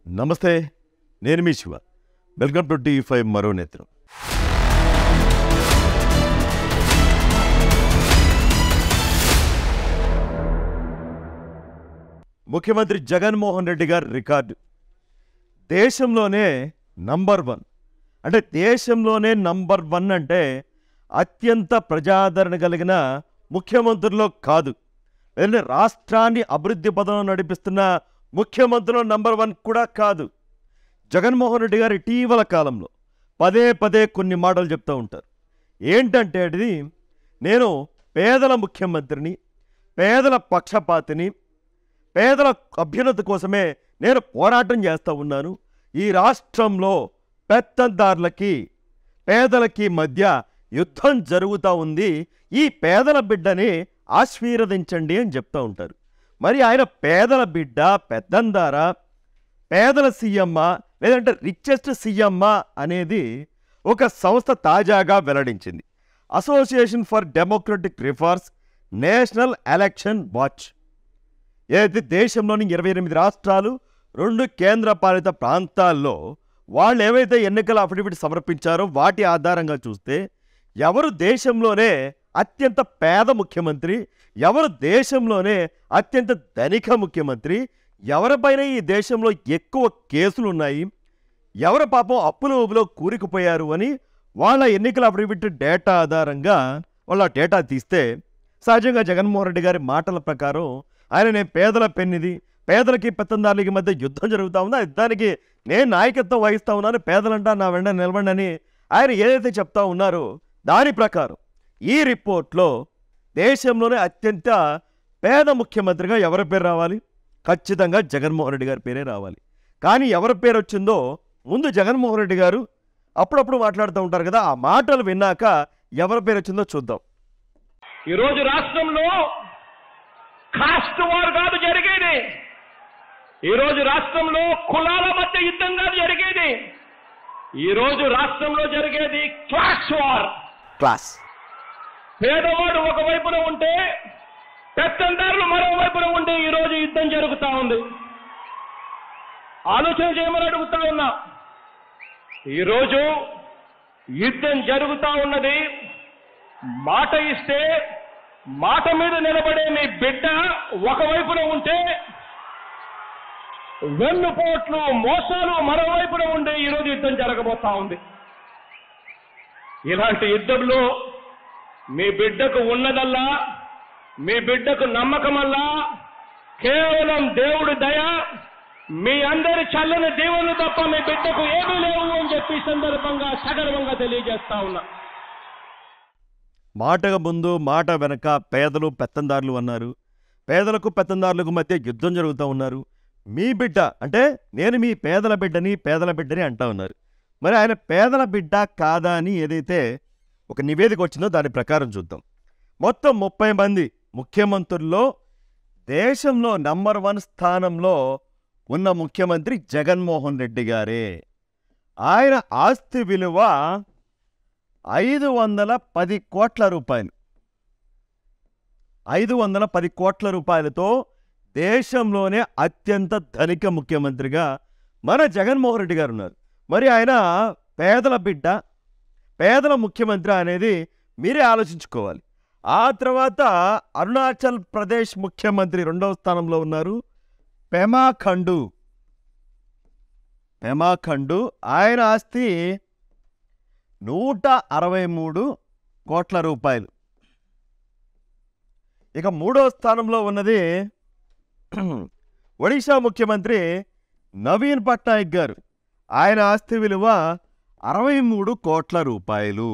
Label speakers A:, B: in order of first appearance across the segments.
A: నమస్తే నేను మీ Shiva welcome to T five మరో నేత్రం ముఖ్యమంత్రి జగన్మోహన్ రెడ్డి గారి రికార్డు దేశంలోనే నంబర్ వన్ అంటే దేశంలోనే నంబర్ వన్ అంటే అత్యంత ప్రజాదరణ కలిగిన ముఖ్యమంత్రుల్లో కాదు లేదంటే రాష్ట్రాన్ని అభివృద్ధి పదంలో నడిపిస్తున్న ముఖ్యమంత్రులు నంబర్ వన్ కూడా కాదు జగన్మోహన్ రెడ్డి గారు ఇటీవల కాలంలో పదే పదే కొన్ని మాటలు చెప్తూ ఉంటారు ఏంటంటే అది నేను పేదల ముఖ్యమంత్రిని పేదల పక్షపాతిని పేదల అభ్యున్నతి కోసమే నేను పోరాటం చేస్తూ ఉన్నాను ఈ రాష్ట్రంలో పెత్తందారులకి పేదలకి మధ్య యుద్ధం జరుగుతూ ఉంది ఈ పేదల బిడ్డని ఆశీర్వదించండి అని చెప్తూ ఉంటారు మరి ఆయన పేదల బిడ్డ పెద్దందారా పేదల సీఎమ్మ లేదంటే రిచెస్ట్ సీఎమ్మ అనేది ఒక సంస్థ తాజాగా వెల్లడించింది association for democratic reforms national election watch ఏదైతే దేశంలోని ఇరవై ఎనిమిది రాష్ట్రాలు రెండు కేంద్ర పాలిత ప్రాంతాల్లో వాళ్ళు ఏవైతే ఎన్నికల అఫిడవిట్ సమర్పించారో వాటి ఆధారంగా చూస్తే ఎవరు దేశంలోనే అత్యంత పేద ముఖ్యమంత్రి ఎవరు దేశంలోనే అత్యంత ధనిక ముఖ్యమంత్రి ఎవరిపైన ఈ దేశంలో ఎక్కువ కేసులు ఉన్నాయి ఎవరు పాపం అప్పుల ఊబిలో కూరుకుపోయారు అని వాళ్ళ ఎన్నికల అఫిడవిట్ డేటా ఆధారంగా వాళ్ళ డేటా తీస్తే సహజంగా జగన్మోహన్ రెడ్డి గారి మాటల ప్రకారం ఆయన నేను పేదల పెన్నిది పేదలకి పెత్తందారులకి మధ్య యుద్ధం జరుగుతూ ఉందో దానికి నేను నాయకత్వం వహిస్తూ ఉన్నాను పేదలంటా నా వెంట నిలబండి అని ఆయన ఏదైతే చెప్తా ఉన్నారో దాని ప్రకారం ఈ రిపోర్ట్లో దేశంలోనే అత్యంత పేద ముఖ్యమంత్రిగా ఎవరి పేరు రావాలి ఖచ్చితంగా జగన్మోహన్ రెడ్డి గారి పేరే రావాలి కానీ ఎవరి పేరు వచ్చిందో ముందు జగన్మోహన్ రెడ్డి గారు అప్పుడప్పుడు మాట్లాడుతూ ఉంటారు కదా ఆ మాటలు విన్నాక ఎవరి పేరు వచ్చిందో చూద్దాం
B: ఈరోజు రాష్ట్రంలో కాస్ట్ వార్ కాదు జరిగేది ఈరోజు రాష్ట్రంలో కులాల మధ్య యుద్ధం కాదు జరిగేది ఈరోజు రాష్ట్రంలో జరిగేది క్లాస్ వార్
A: క్లాస్
B: పేదవాడు ఒక వైపున ఉంటే పెత్తందారులు మరో వైపున ఉంటే ఈరోజు యుద్ధం జరుగుతా ఉంది ఆలోచన చేయమని అడుగుతా ఉన్నా ఈరోజు యుద్ధం జరుగుతా ఉన్నది మాట ఇస్తే మాట మీద నిలబడే మీ బిడ్డ ఒకవైపున ఉంటే వెన్నుపోట్లు మోసాలు మరోవైపున ఉండే ఈరోజు యుద్ధం జరగబోతా ఉంది ఇలాంటి యుద్ధంలో మీ బిడ్డకు ఉన్నదల్లా మీ బిడ్డకు నమ్మకమల్లా కేవలం దేవుడి దయ మీ అందరి చల్లని దేవుళ్ళు తప్ప మీ బిడ్డకు ఏమీ లేవు అని చెప్పి ఈ సందర్భంగా సగర్వంగా తెలియజేస్తా ఉన్నా
A: మాటగా ముందు మాట వెనక పేదలు పెత్తందారులు అన్నారు పేదలకు పెత్తందారులకు మధ్య యుద్ధం జరుగుతూ ఉన్నారు మీ బిడ్డ అంటే నేను మీ పేదల బిడ్డని పేదల బిడ్డని అంటా ఉన్నారు మరి ఆయన పేదల బిడ్డ కాదా అని ఏదైతే ఒక నివేదిక వచ్చిందో దాని ప్రకారం చూద్దాం మొత్తం ముప్పై మంది ముఖ్యమంత్రుల్లో దేశంలో నంబర్ వన్ స్థానంలో ఉన్న ముఖ్యమంత్రి జగన్మోహన్ రెడ్డి గారే ఆయన ఆస్తి విలువ ఐదు వందల పది కోట్ల రూపాయలు ఐదు వందల పది కోట్ల రూపాయలతో దేశంలోనే అత్యంత ధనిక ముఖ్యమంత్రిగా మన జగన్మోహన్ రెడ్డి గారు ఉన్నారు మరి ఆయన పేదల బిడ్డ పేదల ముఖ్యమంత్రి అనేది మీరే ఆలోచించుకోవాలి ఆ తర్వాత అరుణాచల్ ప్రదేశ్ ముఖ్యమంత్రి రెండవ స్థానంలో ఉన్నారు పెమా ఖండు పెమా ఖండు ఆయన ఆస్తి నూట అరవై మూడు కోట్ల రూపాయలు ఇక మూడో స్థానంలో ఉన్నది ఒడిశా ముఖ్యమంత్రి నవీన్ పట్నాయక్ గారు ఆయన ఆస్తి విలువ అరవై మూడు కోట్ల రూపాయలు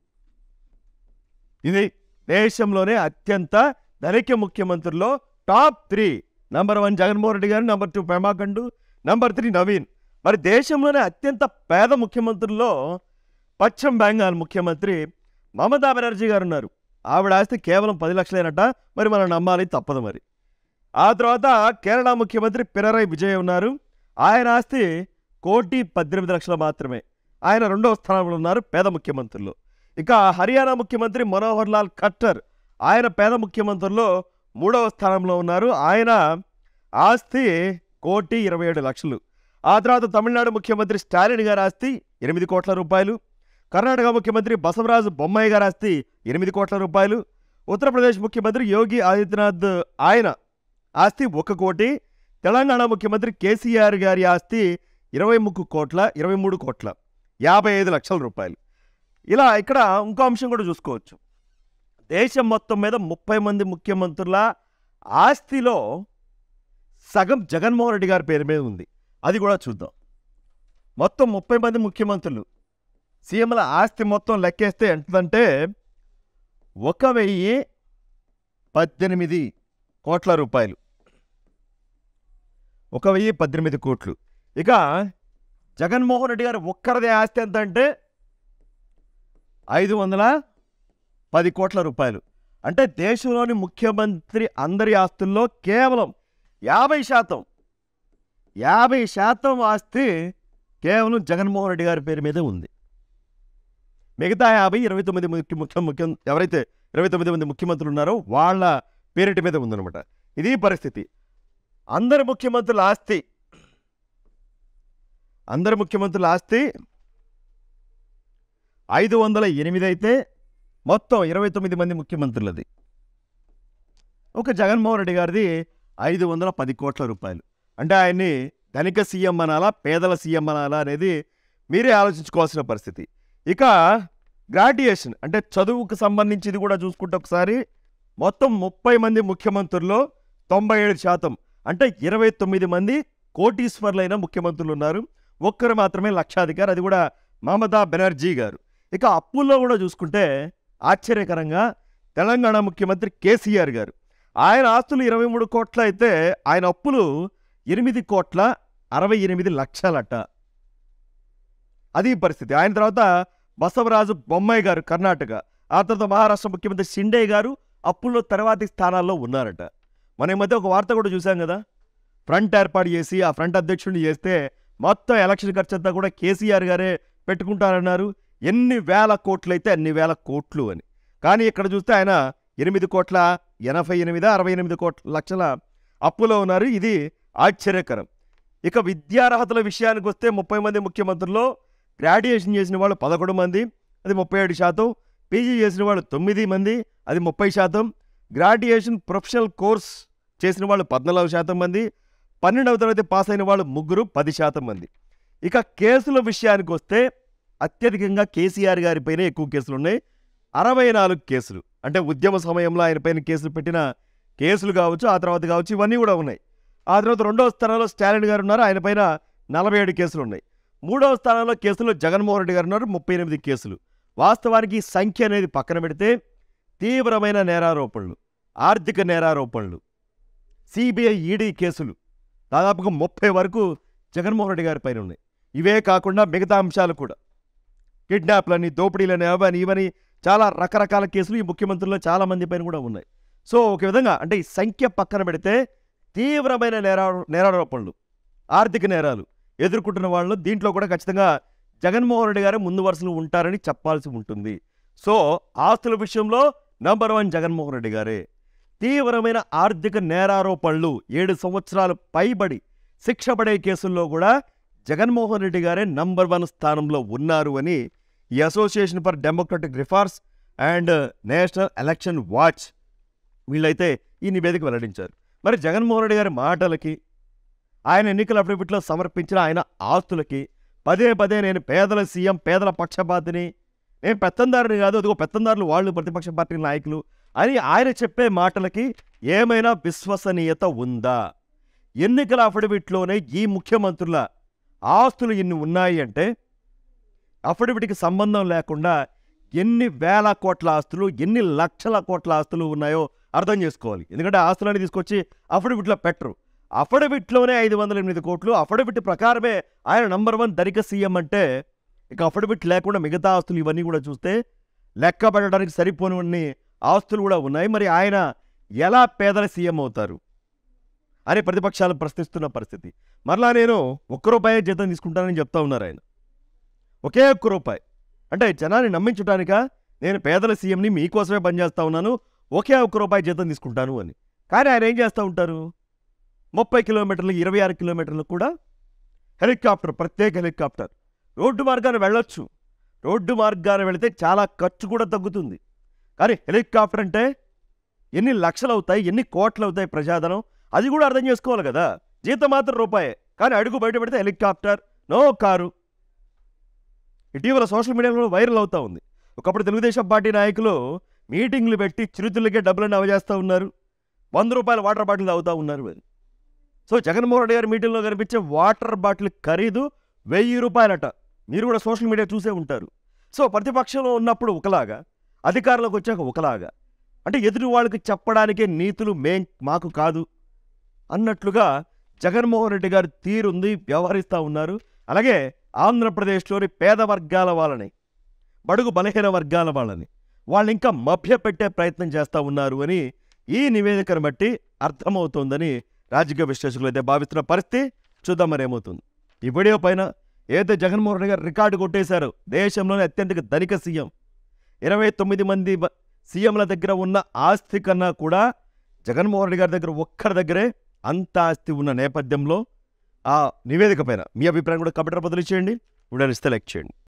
A: ఇది దేశంలోనే అత్యంత ధనిక ముఖ్యమంత్రుల్లో top three number one Jaganmohan Reddy గారు number two Pema Khandu number three Naveen మరి దేశంలోనే అత్యంత పేద ముఖ్యమంత్రుల్లో పశ్చిమ బెంగాల్ ముఖ్యమంత్రి మమతా బెనర్జీ గారు ఉన్నారు ఆవిడ ఆస్తి కేవలం పది లక్షలేనట మరి మనం నమ్మాలి తప్పదు మరి ఆ తర్వాత కేరళ ముఖ్యమంత్రి పినరై విజయ్ ఉన్నారు ఆయన ఆస్తి కోటి పద్దెనిమిది లక్షలు మాత్రమే ఆయన రెండవ స్థానంలో ఉన్నారు పేద ముఖ్యమంత్రులు ఇక హర్యానా ముఖ్యమంత్రి మనోహర్ లాల్ ఖట్టర్ ఆయన పేద ముఖ్యమంత్రుల్లో మూడవ స్థానంలో ఉన్నారు ఆయన ఆస్తి కోటి ఇరవై ఏడు లక్షలు ఆ తర్వాత తమిళనాడు ముఖ్యమంత్రి స్టాలిన్ గారి ఆస్తి ఎనిమిది కోట్ల రూపాయలు కర్ణాటక ముఖ్యమంత్రి బసవరాజు బొమ్మాయి గారి ఆస్తి ఎనిమిది కోట్ల రూపాయలు ఉత్తరప్రదేశ్ ముఖ్యమంత్రి యోగి ఆదిత్యనాథ్ ఆయన ఆస్తి ఒక కోటి తెలంగాణ ముఖ్యమంత్రి కేసీఆర్ గారి ఆస్తి ఇరవై ముక్కు కోట్ల ఇరవై మూడు కోట్ల యాభై ఐదు లక్షల రూపాయలు ఇలా ఇక్కడ ఇంకో అంశం కూడా చూసుకోవచ్చు దేశం మొత్తం మీద ముప్పై మంది ముఖ్యమంత్రుల ఆస్తిలో సగం జగన్మోహన్ రెడ్డి గారి పేరు మీద ఉంది అది కూడా చూద్దాం మొత్తం ముప్పై మంది ముఖ్యమంత్రులు సీఎంల ఆస్తి మొత్తం లెక్కేస్తే ఎంతంటే ఒక వెయ్యి పద్దెనిమిది కోట్ల రూపాయలు ఒక వెయ్యి పద్దెనిమిది కోట్లు ఇక జగన్మోహన్ రెడ్డి గారు ఒక్కరిదే ఆస్తి ఎంత అంటే ఐదు వందల పది కోట్ల రూపాయలు అంటే దేశంలోని ముఖ్యమంత్రి అందరి ఆస్తుల్లో కేవలం యాభై శాతం యాభై శాతం ఆస్తి కేవలం జగన్మోహన్ రెడ్డి గారి పేరు మీదే ఉంది మిగతా యాభై ఇరవై తొమ్మిది ముఖ్య ముఖ్య ముఖ్య ఎవరైతే ఇరవై తొమ్మిది మంది ముఖ్యమంత్రులు ఉన్నారో వాళ్ళ పేరిటి మీద ఉందన్నమాట ఇది పరిస్థితి అందరి ముఖ్యమంత్రుల ఆస్తి అందరి ముఖ్యమంత్రుల ఆస్తి ఐదు వందల ఎనిమిది అయితే మొత్తం ఇరవై తొమ్మిది మంది ముఖ్యమంత్రులది ఒక జగన్మోహన్ రెడ్డి గారిది ఐదు వందల పది కోట్ల రూపాయలు అంటే ఆయన్ని ధనిక సీఎం అనాలా పేదల సీఎం అనాలా అనేది మీరే ఆలోచించుకోవాల్సిన పరిస్థితి ఇక గ్రాడ్యుయేషన్ అంటే చదువుకు సంబంధించింది కూడా చూసుకుంటే ఒకసారి మొత్తం ముప్పై మంది ముఖ్యమంత్రుల్లో తొంభై ఏడు శాతం అంటే ఇరవై తొమ్మిది మంది కోటీశ్వర్లైన ముఖ్యమంత్రులు ఉన్నారు ఒక్కరు మాత్రమే లక్షాధికారి అది కూడా మమతా బెనర్జీ గారు ఇక అప్పుల్లో కూడా చూసుకుంటే ఆశ్చర్యకరంగా తెలంగాణ ముఖ్యమంత్రి కేసీఆర్ గారు ఆయన ఆస్తులు ఇరవై మూడు కోట్ల అయితే ఆయన అప్పులు ఎనిమిది కోట్ల అరవై ఎనిమిది లక్షలట అది పరిస్థితి ఆయన తర్వాత బసవరాజు బొమ్మాయి గారు కర్ణాటక ఆ తర్వాత మహారాష్ట్ర ముఖ్యమంత్రి షిండే గారు అప్పుల్లో తర్వాతి స్థానాల్లో ఉన్నారట మన ఈ మధ్య ఒక వార్త కూడా చూసాం కదా ఫ్రంట్ ఏర్పాటు చేసి ఆ ఫ్రంట్ అధ్యక్షుడిని చేస్తే మొత్తం ఎలక్షన్ ఖర్చు అంతా కూడా కేసీఆర్ గారే పెట్టుకుంటారన్నారు ఎన్ని వేల కోట్లు అయితే అన్ని వేల కోట్లు అని కానీ ఇక్కడ చూస్తే ఆయన ఎనిమిది కోట్ల ఎనభై ఎనిమిది అరవై ఎనిమిది కోట్ల లక్షల అప్పులో ఉన్నారు ఇది ఆశ్చర్యకరం ఇక విద్యార్హతల విషయానికి వస్తే ముప్పై మంది ముఖ్యమంత్రుల్లో గ్రాడ్యుయేషన్ చేసిన వాళ్ళు పదకొండు మంది అది ముప్పై ఏడు శాతం పీజీ చేసిన వాళ్ళు తొమ్మిది మంది అది ముప్పై శాతం గ్రాడ్యుయేషన్ ప్రొఫెషనల్ కోర్స్ చేసిన వాళ్ళు పద్నాలుగు శాతం మంది పన్నెండవ తరగతి పాస్ అయిన వాళ్ళు ముగ్గురు పది శాతం మంది ఇక కేసుల విషయానికి వస్తే అత్యధికంగా కేసీఆర్ గారిపైనే ఎక్కువ కేసులు ఉన్నాయి అరవై నాలుగు కేసులు అంటే ఉద్యమ సమయంలో ఆయన పైన కేసులు పెట్టిన కేసులు కావచ్చు ఆ తర్వాత కావచ్చు ఇవన్నీ కూడా ఉన్నాయి ఆ తర్వాత రెండవ స్థానంలో స్టాలిన్ గారు ఉన్నారు ఆయన పైన నలభై ఏడు కేసులు ఉన్నాయి మూడవ స్థానంలో కేసులు జగన్మోహన్ రెడ్డి గారు ఉన్నారు ముప్పై ఎనిమిది కేసులు వాస్తవానికి ఈ సంఖ్య అనేది పక్కన పెడితే తీవ్రమైన నేరారోపణలు ఆర్థిక నేరారోపణలు సిబిఐ ఈడీ కేసులు దాదాపుగా ముప్పై వరకు జగన్మోహన్ రెడ్డి గారి పైన ఉన్నాయి ఇవే కాకుండా మిగతా అంశాలు కూడా కిడ్నాప్లని దోపిడీలని అవని ఇవని చాలా రకరకాల కేసులు ఈ ముఖ్యమంత్రుల్లో చాలా మంది పైన కూడా ఉన్నాయి సో ఒక విధంగా అంటే ఈ సంఖ్య పక్కన పెడితే తీవ్రమైన నేరా నేరారోపణలు ఆర్థిక నేరాలు ఎదుర్కొంటున్న వాళ్ళు దీంట్లో కూడా ఖచ్చితంగా జగన్మోహన్ రెడ్డి గారు ముందు వరుసలో ఉంటారని చెప్పాల్సి ఉంటుంది సో ఆస్తుల విషయంలో నంబర్ వన్ జగన్మోహన్ రెడ్డి గారే తీవ్రమైన ఆర్థిక నేరారోపణలు ఏడు సంవత్సరాలు పైబడి శిక్ష పడే కేసుల్లో కూడా జగన్మోహన్ రెడ్డి గారే నంబర్ వన్ స్థానంలో ఉన్నారు అని ఈ association for democratic reforms and national election watch వీళ్ళైతే ఈ నివేదిక వెల్లడించారు మరి జగన్మోహన్ రెడ్డి గారి మాటలకి ఆయన ఎన్నికల అఫిడవిట్లో సమర్పించిన ఆయన ఆస్తులకి పదే పదే నేను పేదల సీఎం పేదల పక్షపాతిని నేను పెత్తందారుని కాదు అదిగో పెత్తందారులు వాళ్ళు ప్రతిపక్ష పార్టీ నాయకులు అని ఆయన చెప్పే మాటలకి ఏమైనా విశ్వసనీయత ఉందా ఎన్నికల అఫిడవిట్లోనే ఈ ముఖ్యమంత్రుల ఆస్తులు ఇన్ని ఉన్నాయి అంటే అఫిడవిట్కి సంబంధం లేకుండా ఎన్ని వేల కోట్ల ఆస్తులు ఎన్ని లక్షల కోట్ల ఆస్తులు ఉన్నాయో అర్థం చేసుకోవాలి ఎందుకంటే ఆస్తులని తీసుకొచ్చి అఫిడవిట్లో పెట్టరు అఫిడవిట్లోనే ఐదు వందల ఎనిమిది కోట్లు అఫిడవిట్ ప్రకారమే ఆయన నంబర్ వన్ ధనిక సీఎం అంటే ఇక అఫిడవిట్ లేకుండా మిగతా ఆస్తులు ఇవన్నీ కూడా చూస్తే లెక్క పెట్టడానికి సరిపోని ఆస్తులు కూడా ఉన్నాయి మరి ఆయన ఎలా పేదల సీఎం అవుతారు అని ప్రతిపక్షాలు ప్రశ్నిస్తున్న పరిస్థితి మరలా నేను ఒక్క రూపాయి జీతం తీసుకుంటానని చెప్తా ఉన్నారు ఆయన ఒకే ఒక్క రూపాయి అంటే జనాన్ని నమ్మించడానిక నేను పేదల సీఎంని మీకోసమే పనిచేస్తా ఉన్నాను ఒకే ఒక్క రూపాయి జీతం తీసుకుంటాను అని కానీ ఆయన ఏం చేస్తూ ఉంటారు ముప్పై కిలోమీటర్లు ఇరవై ఆరు కిలోమీటర్లు కూడా హెలికాప్టర్ ప్రత్యేక హెలికాప్టర్ రోడ్డు మార్గాన్ని వెళ్ళొచ్చు రోడ్డు మార్గాన్ని వెళితే చాలా ఖర్చు కూడా తగ్గుతుంది కానీ హెలికాప్టర్ అంటే ఎన్ని లక్షలు అవుతాయి ఎన్ని కోట్లు అవుతాయి ప్రజాధనం అది కూడా అర్థం చేసుకోవాలి కదా జీతం మాత్రం రూపాయే కానీ అడుగు బయట పెడితే హెలికాప్టర్ నో కారు ఇటీవల సోషల్ మీడియాలో వైరల్ అవుతా ఉంది ఒకప్పుడు తెలుగుదేశం పార్టీ నాయకులు మీటింగ్లు పెట్టి చిరుతిళ్ళకే డబ్బులను అవజేస్తూ ఉన్నారు వంద రూపాయల వాటర్ బాటిల్ తాగుతూ ఉన్నారు మరి సో జగన్మోహన్ రెడ్డి గారి మీటింగ్లో కనిపించే వాటర్ బాటిల్ ఖరీదు వెయ్యి రూపాయలట మీరు కూడా సోషల్ మీడియా చూసే ఉంటారు సో ప్రతిపక్షంలో ఉన్నప్పుడు ఒకలాగా అధికారంలోకి వచ్చాక ఒకలాగా అంటే ఎదుటి వాళ్ళకి చెప్పడానికే నీతులు మేం మాకు కాదు అన్నట్లుగా జగన్మోహన్ రెడ్డి గారు తీరుంది వ్యవహరిస్తూ ఉన్నారు అలాగే ఆంధ్రప్రదేశ్లోని పేద వర్గాల వాళ్ళని బడుగు బలహీన వర్గాల వాళ్ళని వాళ్ళు ఇంకా మభ్యపెట్టే ప్రయత్నం చేస్తూ ఉన్నారు అని ఈ నివేదికను బట్టి అర్థమవుతోందని రాజకీయ విశ్లేషకులు అయితే భావిస్తున్న పరిస్థితి చూద్దాం మరి ఏమవుతుంది ఈ వీడియో పైన ఏదైతే జగన్మోహన్ రెడ్డి గారు రికార్డు కొట్టేశారో దేశంలోనే అత్యంత ధనిక సీఎం ఇరవై తొమ్మిది మంది బ- సీఎంల దగ్గర ఉన్న ఆస్తి కన్నా కూడా జగన్మోహన్ రెడ్డి గారి దగ్గర ఒక్కరి దగ్గరే అంత ఆస్తి ఉన్న నేపథ్యంలో ఆ నివేదిక పైన మీ అభిప్రాయం కూడా కమెంటర్ బదిలీ చేయండి వీడియోని ఇస్తే లైక్ చేయండి